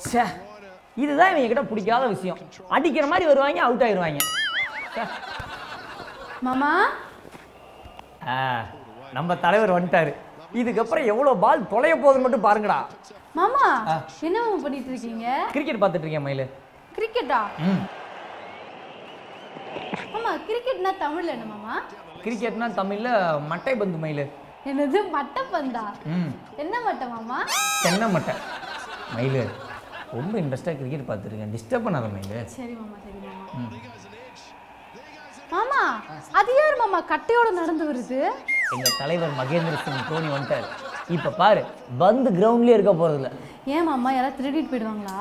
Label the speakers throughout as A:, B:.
A: ச்சே இதுதான் இவங்க கிட்ட பிடிக்காத விஷயம் அடிக்கிற மாதிரி வருவாங்க அவுட் ஆயிருவாங்க ச்சே.
B: மாமா
A: ஆ, நம்ம தலைவர் வந்துட்டாரு இதுக்கப்புறம் எவ்வளோ பால் தொலைய போகுதுன்னு மட்டும் பாருங்கடா
B: மாமா என்ன மாமா பண்ணிட்டு இருக்கீங்க
A: கிரிக்கெட் பார்த்துட்டு இருக்கேன் மயிலு
B: கிரிக்கெட்டா
A: ம்
B: மாமா கிரிக்கெட்னா தமிழ்ல என்ன மாமா
A: கிரிக்கெட்னா தமிழில் மட்டை பந்து மயிலு
B: என்னது மட்டப்பந்தா
A: ம்
B: என்ன மட்டை மாமா
A: தென்னை மட்டை மயிலு ரொம்ப இன்ட்ரெஸ்டாக கிரிக்கெட் பார்த்துருக்கேன் டிஸ்டர்ப் பண்ணாத மயிலு
B: சரி மாமா சரி மாமா மாமா அது யார் மாமா கட்டையோட நடந்து வருது
A: எங்கள் தலைவர் மகேந்திர சிங் தோனி வந்துட்டார் இப்போ பாரு பந்து கிரவுண்ட்லேயே இருக்க போகிறதில்ல
B: ஏன் மாமா யாராவது திருடிட்டு போயிடுவாங்களா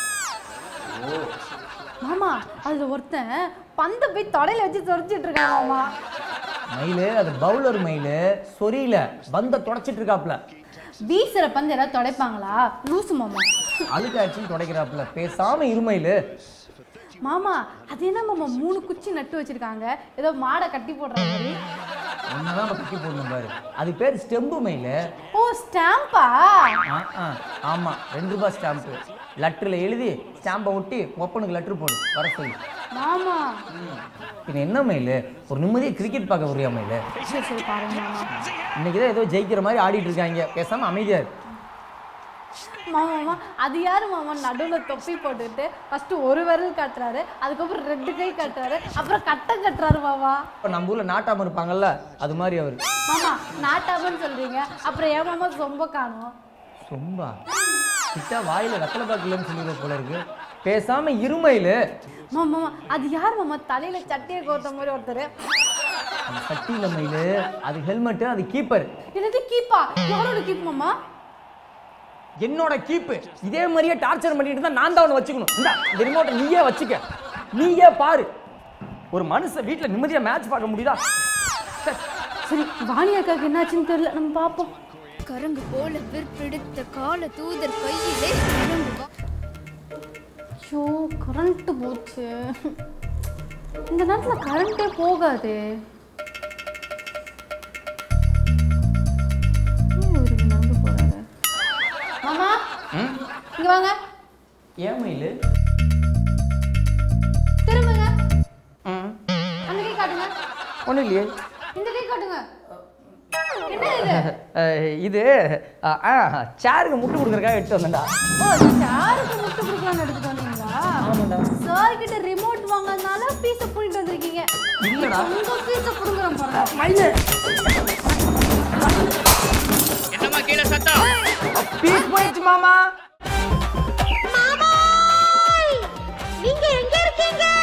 B: மாமா அதுல ஒருத்தன் பந்தை போய் தொடையில வச்சு தொலைச்சிட்டு இருக்கான் மாமா
A: மயிலு அது பவுலர் மயிலு சொரியல பந்தை தொடச்சிட்டு இருக்காப்புல
B: வீசுற பந்து யாராவது தொடைப்பாங்களா லூசு மாமா
A: அழுக்காச்சும் துடைக்கிறாப்புல பேசாம இருமயிலு
B: மாமா அது என்ன மாமா மூணு குச்சி நட்டு வச்சிருக்காங்க ஏதோ மாடை கட்டி போடுற மாதிரி
A: ஒன்னதான் நம்ம கட்டி போடணும் பாரு அது பேர் ஸ்டெம்பு மயிலு
B: ஓ ஸ்டாம்பா
A: ஆ ஆ ஆமாம் ரெண்டு ரூபாய் ஸ்டாம்ப்பு லெட்டரில் எழுதி ஸ்டாம்பை ஒட்டி ஒப்பனுக்கு லெட்ரு போடு வர சொல்லி
B: மாமா
A: பின்ன என்ன மயிலு ஒரு நிம்மதியாக கிரிக்கெட் பார்க்க புரியா மயிலு
B: சரி சரி பாருங்க மாமா
A: இன்னைக்கு தான் ஏதோ ஜெயிக்கிற மாதிரி ஆடிட்டு இருக்காங்க பேசாம அமைதியா இரு
B: மாமா மாமா அது யாரு மாமா நடுவில் தொப்பி போட்டுக்கிட்டு ஃபர்ஸ்ட் ஒரு விரல் காட்டுறாரு அதுக்கப்புறம் ரெண்டு கை காட்டுறாரு அப்புறம் கட்டம் கட்டுறாரு மாமா
A: இப்போ நம்ம ஊரில் நாட்டாம இருப்பாங்கல்ல அது மாதிரி அவர்
B: மாமா நாட்டாமன்னு சொல்றீங்க அப்புறம் ஏன் மாமா சொம்ப காணும்
A: சொம்பா கிட்டா வாயில வெத்தலை பாக்கலன்னு சொல்லிடுற போல இருக்கு பேசாம இருமையிலு
B: மாமா மாமா அது யார் மாமா தலையில சட்டையை கோத்த மாதிரி ஒருத்தர்
A: அந்த சட்டியில மயிலு அது ஹெல்மெட்டு அது கீப்பர்
B: என்னது கீப்பா யாரோட கீப் மாமா
A: என்னோட கீப்பு இதே மாதிரியே டார்ச்சர் பண்ணிட்டு தான் நான் தான் அவனை வச்சுக்கணும் இந்த இந்த ரிமோட்டை நீயே வச்சுக்க நீயே பாரு ஒரு மனுஷன் வீட்டில் நிம்மதியா மேட்ச் பார்க்க முடியுதா ச்சே.
B: சரி வாணி அக்காவுக்கு என்னாச்சுன்னு தெரியல நம்ம பார்ப்போம்
C: கரங்கு போல விற்பிடித்த கால தூதர் கையிலே இறங்குவா
B: ஐயோ கரண்ட் போச்சு இந்த நேரத்தில் கரண்ட்டே போகாது நடந்து போறாரு மாமா
A: ம்?
B: இங்க வாங்க
A: ஏன் மயிலு
B: திரும்புங்க
A: ம்
B: அந்த கை காட்டுங்க
A: ஒன்றும் இல்லையே
B: இந்த கை காட்டுங்க என்ன இது
A: அஹ், இது அஹ், ஆ சேருக்கு முட்டு கொடுக்குறக்காக எடுத்து வந்தேன்டா
B: ஓ சாருக்கு முட்டு கொடுக்கலாம்னு எடுத்துட்டு வந்தீங்களா
A: ஆமாண்டா
B: சார் கிட்ட ரிமோட் வாங்கினதுனால பீஸை புடிட்டு வந்திருக்கீங்க
A: இல்லடா.
B: உங்க பீஸை புடுங்குறேன் பாருங்க
A: மயிலு
D: என்னம்மா கீழே சத்தம்
A: பீஸ் போயிடுச்சு மாமா
C: நீங்க எங்க இருக்கீங்க